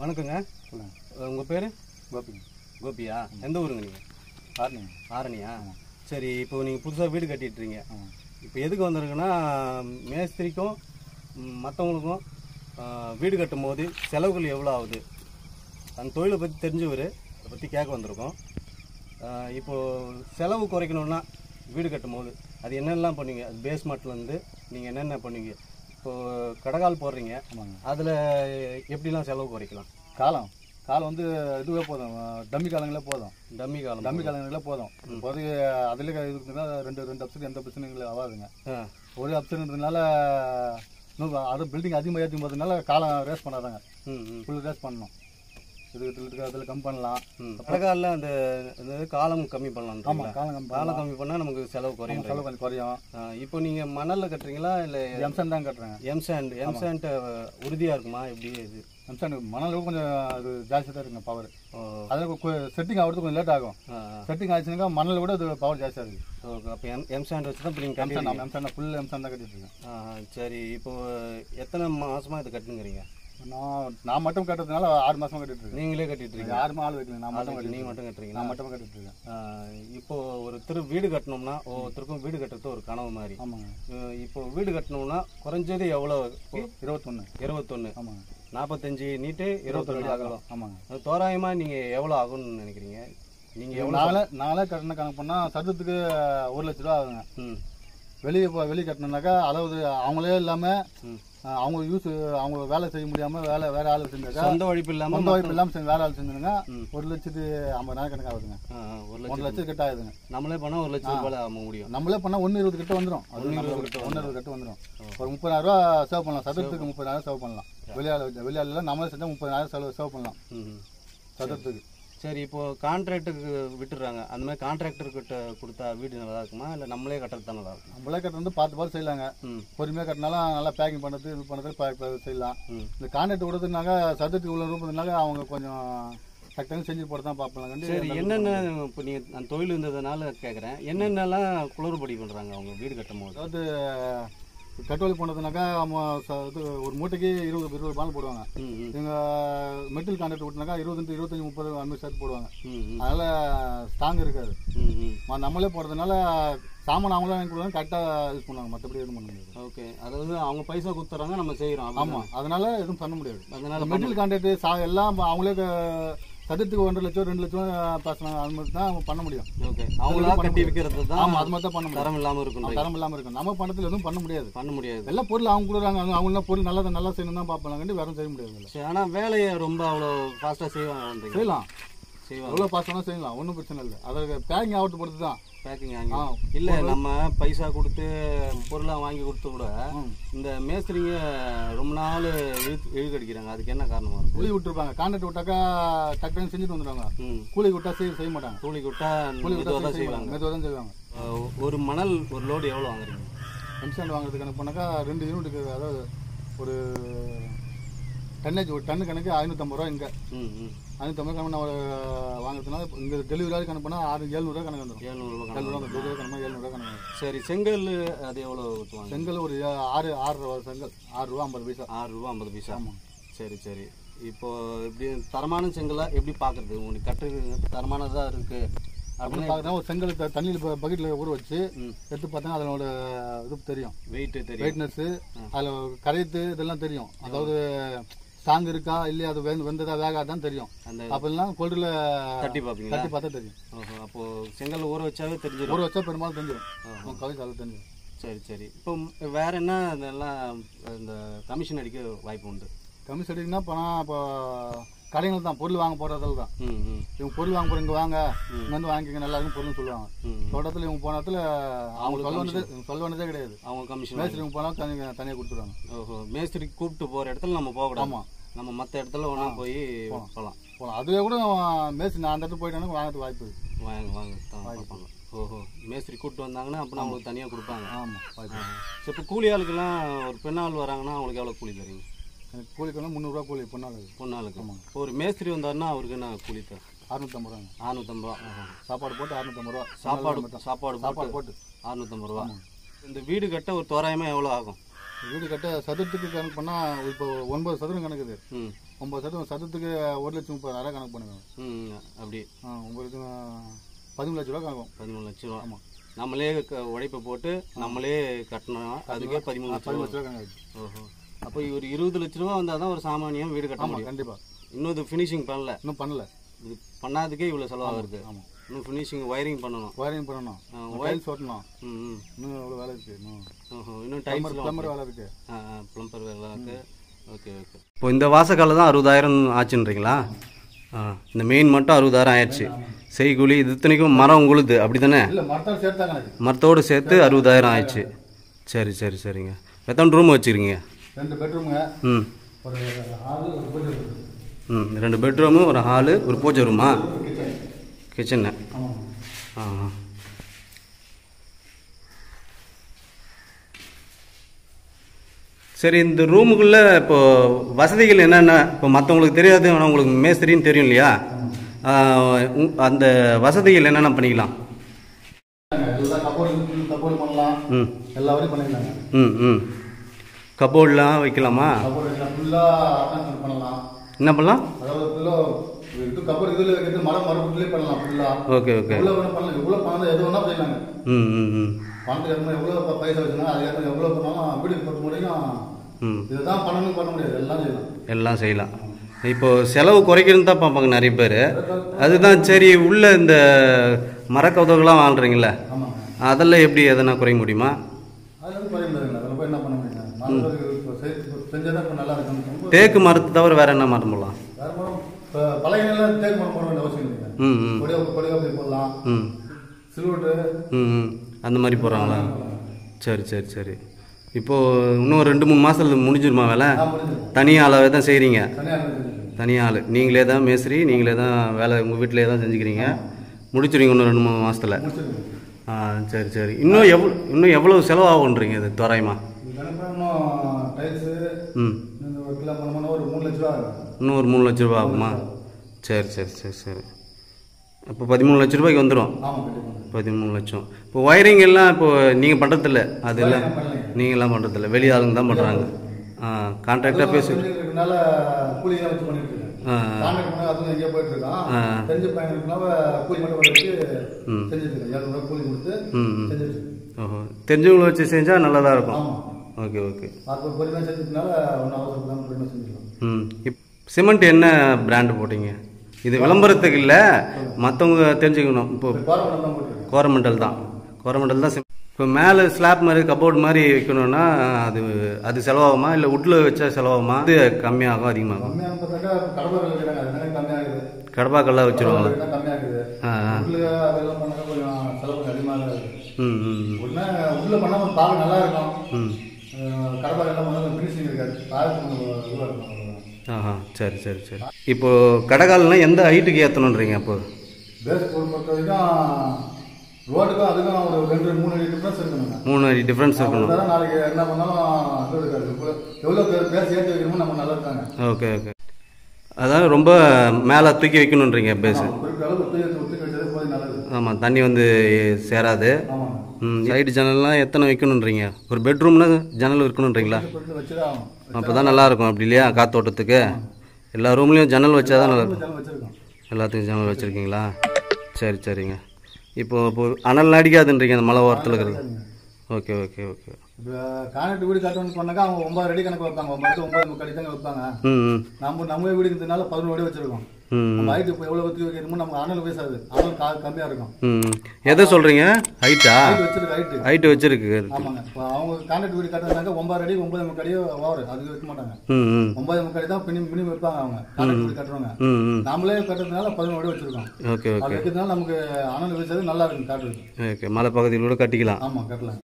வணக்கங்க சொல்லுங்க உங்கள் பேர் கோபிங்க கோபியா எந்த ஊருங்க நீங்கள் காரணிங்க ஆரணியா சரி இப்போ நீங்கள் புதுசாக வீடு கட்டிட்டுறீங்க ஆ இப்போ எதுக்கு வந்திருக்குன்னா மேஸ்திரிக்கும் மற்றவங்களுக்கும் வீடு கட்டும் போது செலவுகள் எவ்வளோ ஆகுது அந்த தொழிலை பற்றி தெரிஞ்சவர் அதை பற்றி கேட்க வந்திருக்கோம் ஆஹ் இப்போ செலவு குறைக்கணும்னா வீடு கட்டும் போது அது என்னென்னலாம் பண்ணுவீங்க அது பேஸ்மெண்ட்லேருந்து நீங்கள் என்னென்ன பண்ணுவீங்க இப்போது கடகால் போடுறீங்க ஆமாங்க அதில் எப்படிலாம் செலவு குறைக்கலாம் காலம் காலம் வந்து இதுவே போதும் டம்மி காலங்களே போதும் டம்மி காலம் டம்மி காலங்களே போதும் இப்போதைக்கு அதில் இருக்குதுன்னா ரெண்டு ரெண்டு அப்சன் எந்த பிரச்சனைகளும் ஆகாதுங்க ஆ ஒரு அப்சன்ன்றதுனால இன்னும் அது பில்டிங் அதிகமாக ஏற்றும் போகிறதுனால காலம் ரேஸ் பண்ணாதாங்க ம் ம் ஃபுல் ரேஸ் பண்ணணும் இது இதில் அதில் கம் பண்ணலாம் ம் கடகாலில் அந்த இந்த காலம் கம்மி பண்ணலாம் ஆமாம் காலம் கம் காலம் கம்மி பண்ணால் நமக்கு செலவு குறையும் செலவு கொஞ்சம் குறையும் ஆ, இப்போ நீங்கள் மணலில் கட்டுறீங்களா இல்லை எம்சன் தான் கட்டுறேங்க எம்சாண்ட் எம்சாண்ட் உறுதியாக இருக்குமா எப்படி இது எம்சன் மணல் கொஞ்சம் அது ஜாஸ்தியாக தான் இருக்குங்க பவர் ஓ அதில் செட்டிங் ஆகிறது கொஞ்சம் லேட் ஆகும் ஆ செட்டிங் ஆச்சுனாக்கா மணல் விட அது பவர் ஜாஸ்தியாக இருக்குது ஓ அப்போ எம் எம்சாண்ட் வச்சு தான் இப்போ நீங்கள் எம்சன் கட்டி நான் எம்சன் ஃபுல் எம்சன் தான் கட்டிட்டு இருக்கேன் ஆ சரி இப்போ எத்தனை மாசமா இது கட்டுங்கிறீங்க நான் நான் மட்டும் கட்டுறதுனால ஆறு மாசமா கட்டிட்டு இருக்கேன் நீங்களே கட்டிட்டு இருக்கீங்க யாருமே ஆள் வைக்கல நான் மட்டும் கட்டிட்டு நீங்கள் இருக்கேன். மட்டும் கட்டுறீங்களா நான் மட்டும் கட்டிட்டு இருக்கேன் ஆ, இப்போ ஒருத்தர் வீடு கட்டணும்னா ஒவ்வொருத்தருக்கும் வீடு கட்டுறது ஒரு கனவு மாதிரி ஆமாங்க அஹ் இப்போ வீடு கட்டணும்னா குறைஞ்சது எவ்வளோ இருபத்தொன்று இருபத்தொன்று ஆமாங்க நாற்பத்தஞ்சு நீட்டு இருபத்தொன்று ஆகலாம் ஆமாங்க அது தோராயமாக நீங்கள் எவ்வளோ ஆகும்னு நினைக்கிறீங்க நீங்கள் எவ்வளோ நாளே நாளே கட்டின கணக்கு பண்ணால் சதுரத்துக்கு ஒரு லட்ச ரூபா ஆகுங்க ம் வெளியே இப்போ வெளியே கட்டினாக்கா அதாவது அவங்களே இல்லாமல் ம். அவங்க யூஸ் அவங்க வேலை செய்ய முடியாமல் வேலை வேற ஆள் செஞ்சாக்கா சொந்த உழைப்பு இல்லாமல் சொந்த வாய்ப்பு இல்லாமல் செஞ்சு வேற ஆள் செஞ்சுருங்க ம். ஒரு லட்சத்து ஐம்பதாயிரம் கணக்கு ஆகுதுங்க ஒரு ஒன்றரை லட்சம் லட்சம் கிட்ட ஆகுதுங்க நம்மளே பண்ணால் ஒரு லட்சம் ரூபாய் ஆக முடியும் நம்மளே பண்ணால் ஒன்று இருபது கிட்ட வந்துடும் அது ஒண்ணு ஒன்று இருபது கிட்ட இருபது கிட்ட வந்துடும் ஒரு முப்பதாயிரம் ரூபா சேவ் பண்ணலாம் சதுரத்துக்கு முப்பதாயிரம் சேவ் பண்ணலாம் வெளியாள் வெளியாளில் நம்மளே செஞ்சால் முப்பதாயிரம் செலவு சேவ் பண்ணலாம் ம் சதுரத்துக்கு சரி இப்போ கான்ட்ராக்டுக்கு விட்டுறாங்க அந்த மாதிரி கான்ட்ராக்டர் கிட்ட கொடுத்தா வீடு நல்லா இருக்குமா இல்லை நம்மளே கட்டுறது தான் நல்லா இருக்கும் நம்மளே கட்டுறது வந்து பார்த்து பார்த்து செய்யலாங்க ம் பொறுமையாக கட்டினாலும் நல்லா பேக்கிங் பண்ணுறது இது பண்ணுறது ப- ப- செய்யலாம் ம் இந்த கான்ட்ராக்ட் கொடுத்ததுனாக்கா சதுரத்துக்கு உள்ள ரூபதுனால அவங்க கொஞ்சம் டக்குன்னு செஞ்சு போட்டு தான் பார்ப்பாங்க சரி என்னென்ன இப்போ நீங்கள் நான் தொழில் இருந்ததுனால கேட்குறேன் என்னென்னலாம் குளறுபடி பண்ணுறாங்க அவங்க வீடு கட்டும் போது அதாவது கட்டோலி போனதுனாக்கா அவங்க ச- இது ஒரு மூட்டைக்கு இருபது இருபது பால் போடுவாங்க ம் ம் இவங்க மெட்டல் கான்ட்ராக்ட் விட்டுனாக்கா இருபத்தஞ்சு இருபத்தஞ்சு முப்பது அந்த மாதிரி சேர்த்து போடுவாங்க ம் ம் அதனால ஸ்ட்ராங் இருக்காது ம் ம் ம- நம்மளே போடுறதுனால சாமான் அவங்களே வாங்கி கொடுவாங்க கரெக்டாக யூஸ் பண்ணுவாங்க மற்றபடி எதுவும் பண்ண முடியாது ஓகே அதாவது அவங்க பைசா கொடுத்துறாங்க நம்ம செய்கிறோம் ஆமாம் அதனால எதுவும் பண்ண முடியாது அதனால மெட்டல் கான்ட்ராக்ட் சா எல்லாம் அவங்களே க- சதுரத்துக்கு ஒன்றரை லட்சம் ரெண்டு லட்சம் பேசினாங்க அது மாதிரி தான் பண்ண முடியும் ஓகே அவங்களா கட்டி விற்கிறது தான் ஆமாம் அது மாதிரி தான் பண்ண முடியும் தரம் இல்லாமல் இருக்கும் தரம் இல்லாமல் இருக்கும் நம்ம பணத்தில் எதுவும் பண்ண முடியாது பண்ண முடியாது எல்லா பொருள் அவங்க கொடுக்குறாங்க அவங்க அவங்க பொருள் நல்லா நல்லா செய்யணும் தான் பார்ப்பாங்க வேற செய்ய முடியாது சரி ஆனால் வேலையை ரொம்ப அவ்வளோ ஃபாஸ்ட்டாக செய்வாங்க செய்யலாம் செய்வாங்க எவ்வளோ பாஸ் பண்ணால் செய்யலாம் ஒன்றும் பிரச்சனை இல்லை அதை பேக்கிங் ஆகட்டு பொறுத்து தான் பேக்கிங் ஆ வாங்கி இல்லை நம்ம பைசா கொடுத்து பொருளாக வாங்கி கொடுத்து கூட ம். இந்த மேஸ்திரிங்க ரொம்ப நாள் இழுத்து இழுக்கடிக்கிறாங்க அதுக்கு என்ன காரணமாக இருக்கும் கூலி விட்டுருப்பாங்க கான்ட்ராக்ட் விட்டாக்கா டக்குன்னு செஞ்சுட்டு வந்துடுவாங்க ம் கூலி விட்டா செய்ய செய்ய மாட்டாங்க கூலிக்கு விட்டா கூலி மெதுவாக விட்டா தான் செய்ய செய்வாங்க மெதுவாக தான் செய்வாங்க அஹ் ஒரு மணல் ஒரு லோடு எவ்வளோ வாங்குறீங்க எம்சாண்ட் வாங்குறதுக்கு கணக்கு பண்ணாக்கா ரெண்டு யூனிட்டுக்கு அதாவது ஒரு டன்னேஜ் ஒரு டன்னு கணக்கு ஐநூற்றம்பது ரூபா இங்கே ம் ம் ஐநூற்றம்பது கணக்கு நம்ம வாங்குறதுனால இங்கே டெலிவரி கணக்கு பண்ணால் ஆறு ஏழ்நூறுவா கணக்கு வந்துடும் ஏழ்நூறுபா கணக்கு ஏழ்நூறுவா டெலிவரி கணக்கு ஏழ்நூறுவா கணக்கு வந்துடும் சரி செங்கல் அது எவ்வளோ ஊற்றுவாங்க செங்கல் ஒரு ஏ- ஆறு ஆறு ரூபா செங்கல் ஆறு ரூபா ஐம்பது பைசா ஆறு ரூபா ஐம்பது பைசா ஆமாம் சரி சரி இப்போ எப்படி தரமான செங்கலா எப்படி பார்க்கறது உங்களுக்கு கட்டுறது தரமானதாக இருக்கு அப்படின்னு அப்படின்னு பார்த்தீங்கன்னா ஒரு செங்கல் த- தண்ணியில் பக்கெட்டில் ஊற வச்சு ம் எடுத்து பார்த்தா அதனோட இது தெரியும் வெயிட்டு தெரியும் வெயிட்னஸ் அதில் கரைத்து இதெல்லாம் தெரியும் அதாவது ஸ்ட்ராங் இருக்கா இல்லையா அது வெந்த வெந்ததா வேகாதான் தெரியும் அந்த அப்படிலாம் கொல்றில் தட்டி பார்ப்பீங்களா தட்டி பார்த்தா தெரியும் ஓஹோ அப்போ செங்கல் ஊற வச்சாவே தெரிஞ்சிடும் ஊற வச்சா பெரும்பாலும் தெரிஞ்சிடும் கவிதை அது தெரிஞ்சிடும் சரி சரி இப்போ வேற என்ன இதெல்லாம் இந்த கமிஷன் அடிக்க வாய்ப்பு உண்டு கம்மி செடிங்கன்னா பணம் இப்போ கடைகள் தான் பொருள் வாங்க போகிறதில் தான் ம் ம் இவங்க பொருள் வாங்க போகிற இங்கே வாங்க இங்கே வந்து வாங்கிக்கங்க நல்லா இருக்கும் பொருள்னு சொல்லுவாங்க ம் தோட்டத்தில் இவங்க போன இடத்துல அவங்க சொல்ல வேண்டியது இவங்க சொல்ல வேண்டியதே கிடையாது அவங்க கமிஷன் மேஸ்திரி இவங்க போனால் தனியாக தனியாக கொடுத்துருவாங்க ஓஹோ மேஸ்திரி கூப்பிட்டு போகிற இடத்துல நம்ம போகக்கூடாது ஆமாம் நம்ம மற்ற இடத்துல ஒன்றா போய் போகலாம் போகலாம் அதுவே கூட மேஸ்திரி நான் அந்த இடத்துல போயிட்டேன்னா வாங்கிறதுக்கு வாய்ப்பு இருக்குது வாங்க வாங்க தான் பார்ப்பாங்க ஓஹோ மேஸ்திரி கூப்பிட்டு வந்தாங்கன்னா அப்போ நம்மளுக்கு தனியாக கொடுப்பாங்க ஆமாம் வாய்ப்பு சரி இப்போ கூலி ஆளுக்கெல்லாம் ஒரு பெண்ணாள் வராங்கன்னா அவங்களுக்கு எவ்வளோ கூலி தருவீங்க எனக்கு கூலிக்கு வந்து முந்நூறுரூவா கூலி பொண்ணாள் பொண்ணாளுக்கு இப்போ ஒரு மேஸ்திரி வந்தாருன்னா அவருக்கு என்ன கூலி தரும் அறுநூத்தம்பது ரூபாங்க அறுநூத்தம்பது ரூபா ஆஹா. சாப்பாடு போட்டு அறுநூத்தம்பது ரூபா சாப்பாடு சாப்பாடு போட்டு சாப்பாடு போட்டு அறுநூத்தம்பது ரூபா இந்த வீடு கட்ட ஒரு தோராயமாக எவ்வளோ ஆகும் வீடு கட்ட சதுரத்துக்கு கணக்கு பண்ணால் இப்போ ஒன்பது சதுரம் கணக்குது ம் ஒம்பது சதம் சதத்துக்கு ஒரு லட்சம் முப்பதாயிரம் கணக்கு பண்ணுவேன் ம் அப்படி ஆ ஒம்பது லட்சம் பதிமூணு லட்ச ரூபா கணக்கும் பதிமூணு லட்ச ரூபா ஆமாம் நம்மளே க- உழைப்பை போட்டு நம்மளே கட்டணும் அதுக்கே பதிமூணு லட்ச பதிமூணு ரூபா லட்ச ரூபா கணக்கு ஓஹோ அப்போ ஒரு இருபது லட்ச ரூபா வந்தால் தான் ஒரு சாமானியம் வீடு கட்ட ஆமாம் முடியும் கண்டிப்பாக இன்னும் இது ஃபினிஷிங் பண்ணல இன்னும் பண்ணல இது பண்ணாததுக்கே இவ்வளோ செலவாகுது ஆமாம் இன்னும் ஃபினிஷிங் ஒயரிங் பண்ணணும் ஒயரிங் பண்ணணும் ஆ, டைல்ஸ் ஓட்டணும் ம் ம் இன்னும் எவ்வளோ வேலை இருக்குது இன்னும் ஓஹோ இன்னும் பிளம்பர் டைல்ஸ் பிளம்பர் வேலை இருக்குது ப்ளம்பர் வேலை இருக்கு ஓகே ஓகே இப்போ இந்த வாசக்கால தான் அறுபதாயிரம் ஆச்சுன்றீங்களா ஆ இந்த மெயின் மட்டும் அறுபதாயிரம் ஆயிடுச்சு செய்கூலி இது இத்தனைக்கும் மரம் உங்களுது அப்படி தானே இல்லை மரத்தால் சேர்த்தா கணக்கு மரத்தோடு சேர்த்து அறுபதாயிரம் ஆயிடுச்சு சரி சரி சரிங்க எத்தனை ரூம் வச்சுருக்கீங்க ரெண்டு பெட்ரூமுங்க ம் ஒரு ஆறு ஒரு பூஜை ம் ரெண்டு பெட்ரூமு ஒரு ஹாலு ஒரு பூஜை ரூமா கிச்சன் கிச்சனு ஆமாம் ஆ ஆ. சரி இந்த ரூமுக்குள்ளே இப்போ வசதிகள் என்னென்ன இப்போ மற்றவங்களுக்கு தெரியாது ஆனால் உங்களுக்கு மேஸ்திரின்னு தெரியும் இல்லையா ஆ, உ- அந்த வசதிகள் என்னென்ன பண்ணிக்கலாம் இதுதான் கப்போர்டு கப்போர்டு பண்ணலாம் ம் எல்லா வரையும் பண்ணிக்கலாங்க ம் ம் கபோர்ட்லாம் வைக்கலாமா கப்போர்டு ஃபுல்லாக அட்டாச்மெண்ட் பண்ணலாம் என்ன பண்ணலாம் அதாவது ஃபுல்லாக இது கப்போர்டு இதில் வைக்கிறது மரம் மரப்புலேயே பண்ணலாம் ஃபுல்லாக ஓகே ஓகே எவ்வளோ வேணும் பண்ணலாம் எவ்வளோ பணம் எது வேணால் செய்யலாங்க ம் ம் ம் பணத்துக்கு ஏற்ற மாதிரி எவ்வளோ ப- பைசா வச்சுனா அது ஏற்ற எவ்வளோ பண்ணாலும் வீட்டுக்கு பொறுத்த முடியும் ம் இதுதான் பண்ணணும் பண்ண முடியாது எல்லாம் செய்யலாம் எல்லாம் செய்யலாம் இப்போ செலவு குறைக்கணும்னு தான் பார்ப்பாங்க நிறைய பேர் அதுதான் சரி உள்ள இந்த மரக்கதவுகள்லாம் வாழ்றீங்கள ஆமாங்க அதெல்லாம் எப்படி எதனா குறைய முடியுமா அது வந்து குறைய முடியாதுங்க அதில் போய் என்ன பண்ண முடியும் மரத்துக்கு இப்போ செஞ்சதான் இப்போ நல்லா இருக்கும் ரொம்ப தேக்கு மரத்தை தவிர வேற என்ன மரம் போடலாம் வேறு மரம் இப்போ பழைய நிலம் தேக்கு மரம் போட வேண்டிய அவசியம் இல்லைங்க ம் ம் கொடியா கொடியா போய் போடலாம் ம் சில்வர்ட்டு ம் ம் அந்த மாதிரி போடுறாங்களா சரி சரி சரி இப்போது இன்னும் ரெண்டு மூணு மாதத்துல முடிஞ்சிருமா வேலை நான் முடிஞ்சிருக்கேன் தனியாக அளவே தான் செய்கிறீங்க தனியாக செஞ்சுருக்கேன் தனியாக ஆள் நீங்களே தான் மேஸ்திரி நீங்களே தான் வேலை உங்கள் வீட்டிலே தான் செஞ்சுக்கிறீங்க முடிச்சிருவீங்க இன்னும் ரெண்டு மூணு மாதத்தில் முடிச்சிருக்கேன் ஆ சரி சரி இன்னும் எவ்வளோ இன்னும் எவ்வளோ செலவாகுன்றீங்க இது தோராயமா இது கணக்கு இன்னும் டைல்ஸு ம் இந்த ஒர்க்கெலாம் பண்ணோம்னா ஒரு மூணு லட்ச ரூபா ஆகும் இன்னும் ஒரு மூணு லட்ச ரூபா ஆகுமா சரி சரி சரி சரி அப்போ பதிமூணு லட்ச ரூபாய்க்கு வந்துடும் ஆமாம் கண்டிப்பாக பதிமூணு லட்சம் இப்போ ஒயரிங் எல்லாம் இப்போ நீங்கள் பண்ணுறதில்ல அதெல்லாம் பண்ணலைங்க நீங்களாம் பண்ணுறதில்ல வெளி ஆளுங்க தான் பண்ணுறாங்க ஆ கான்ட்ராக்டாக பேசி தெரிஞ்சுக்கிறதுனால கூலியெல்லாம் வச்சு பண்ணிட்டு இருக்கேன் ஆ கான்ட்ராக்ட் பண்ண அதுவும் எங்கேயோ போயிட்டு இருக்கான் ஆ. தெரிஞ்ச பையன் இருக்கனால கூலி மட்டும் வர வச்சு ம். செஞ்சுட்டு இருக்கேன் இரநூறுவா கூலி கொடுத்து ம் ம் செஞ்சுட்டு இருக்கேன் ஓஹோ தெரிஞ்சவங்களை வச்சு செஞ்சால் நல்லா தான் இருக்கும் ஆமாம் ஓகே ஓகே பார்த்து பொறுமையாக செஞ்சதுனால ஒன்றும் அவசரம் இல்லாமல் பொறுமையாக செஞ்சுக்கலாம் ம் இப் சிமெண்ட் என்ன பிராண்டு போட்டீங்க இது விளம்பரத்துக்கு இல்லை மற்றவங்க தெரிஞ்சுக்கணும் இப்போ இப்போ பாரம்பரியம் தான் போட்டுருக்கேன் கோரமண்டல் தான் கோரமண்டல் தான் இப்போ மேலே ஸ்லாப் மாதிரி கபோர்டு மாதிரி வைக்கணும்னா அது அது செலவாகுமா இல்லை உட்டில் வச்சா செலவாகுமா இது கம்மியாகும் அதிகமாகும் கம்மியாக பார்த்தாக்கா கடமை வைக்கிறாங்க அதனால கம்மியாகுது கடப்பாக்கெல்லாம் வச்சுருவாங்க கடமை கம்மியாகுது ஆ ஆ உள்ள அதெல்லாம் பண்ணாக்கா கொஞ்சம் செலவு கொஞ்சம் அதிகமாக இருக்குது ம் ம் ம். ஒன்று உள்ள பண்ணால் பார்க்க நல்லா இருக்கும் ம் கடமை எல்லாம் பண்ணால் ஃபினிஷிங் இருக்காது பார்க்க கொஞ்சம் இதுவாக இருக்கும் அவ்வளவுதான். ஆஹா சரி சரி சரி இப்போது கடைக்காலெலாம் எந்த ஹைட்டுக்கு ஏற்றணுன்றீங்க அப்போ பேஸ் பொருள் பொறுத்த வரைக்கும் ரோட்டுக்கும் அதுக்கும் ஒரு ரெண்டு மூணு டிஃப்ரென்ஸ் இருக்கணுங்க மூணு அடி டிஃப்ரென்ஸ் இருக்கணும் அப்பதான் நாளைக்கு என்ன பண்ணாலும் இது இருக்காது இப்போ எவ்வளோ பேர் பேர் சேர்த்து வைக்கணுமோ நம்ம நல்லா இருக்காங்க ஓகே ஓகே அதாவது ரொம்ப மேலே தூக்கி வைக்கணுன்றீங்க பேஸு குறிப்பிட்ட அளவு ஒத்தி வச்சு ஒத்தி வச்சது போது நல்லது ஆமாம் தண்ணி வந்து சேராது ஆமாங்க ம் சைடு ஜன்னல்லாம் எத்தனை வைக்கணுன்றீங்க ஒரு பெட்ரூம்னா ஜன்னல் இருக்கணுன்றீங்களா குறிப்பிட்டு வச்சுதான் ஆகணும் அப்போ தான் நல்லாயிருக்கும் அப்படி இல்லையா காத்தோட்டத்துக்கு எல்லா ரூம்லேயும் ஜன்னல் வச்சா தான் நல்லா இருக்கும் ஜனம் வச்சிருக்கோம் எல்லாத்துக்கும் ஜன்னல் வச்சுருக்கீங்களா சரி சரிங்க இப்போ இப்போ அனல் அடிக்காதுன்றீங்க அந்த மலை ஓரத்தில் இருக்கிறது ஓகே ஓகே ஓகே இப்போ கான்ட்ராக்ட் வீடு கட்டணும்னு பண்ணாக்கா அவங்க ஒன்பது அடி கணக்கு வைப்பாங்க ஒன்பது ஒன்பது முக்கால் அடி தாங்க வைப்பாங்க ம் ம் நம்ம நம்ம வீடு இருந்ததுனால பதினோரு அடி வச்சிருக்கோம் ம் நம்ம ஹைட் இப்போ எவ்வளோ ஒத்தி வைக்கணுமோ நமக்கு அனல் பேசாது அனல் கா கம்மியாக இருக்கும் ம் எதை சொல்கிறீங்க ஹைட்டா ஹைட் வச்சிருக்கு ஹைட்டு ஹைட்டு வச்சிருக்கு ஆமாங்க இப்போ அவங்க கான்ட்ராக்ட் வீடு கட்டுறதுனாக்க ஒன்பது அடி ஒன்பது முக்கால் அடி ஓவர் அதுக்கு வைக்க மாட்டாங்க ம் ம் ஒன்பது முக்கால் அடி தான் மினிமம் மினிமம் வைப்பாங்க அவங்க கான்ட்ராக்ட் வீடு கட்டுறவங்க ம் ம் நாமளே கட்டுறதுனால பதினோரு அடி வச்சிருக்கோம் ஓகே அது ஓகே வைக்கிறதுனால நமக்கு அனல் வச்சது நல்லா இருக்கும் காட்டுறது ஓகே மலை பகுதியில் கூட கட்டிக்கலாம் ஆமாம் கட்டலாம்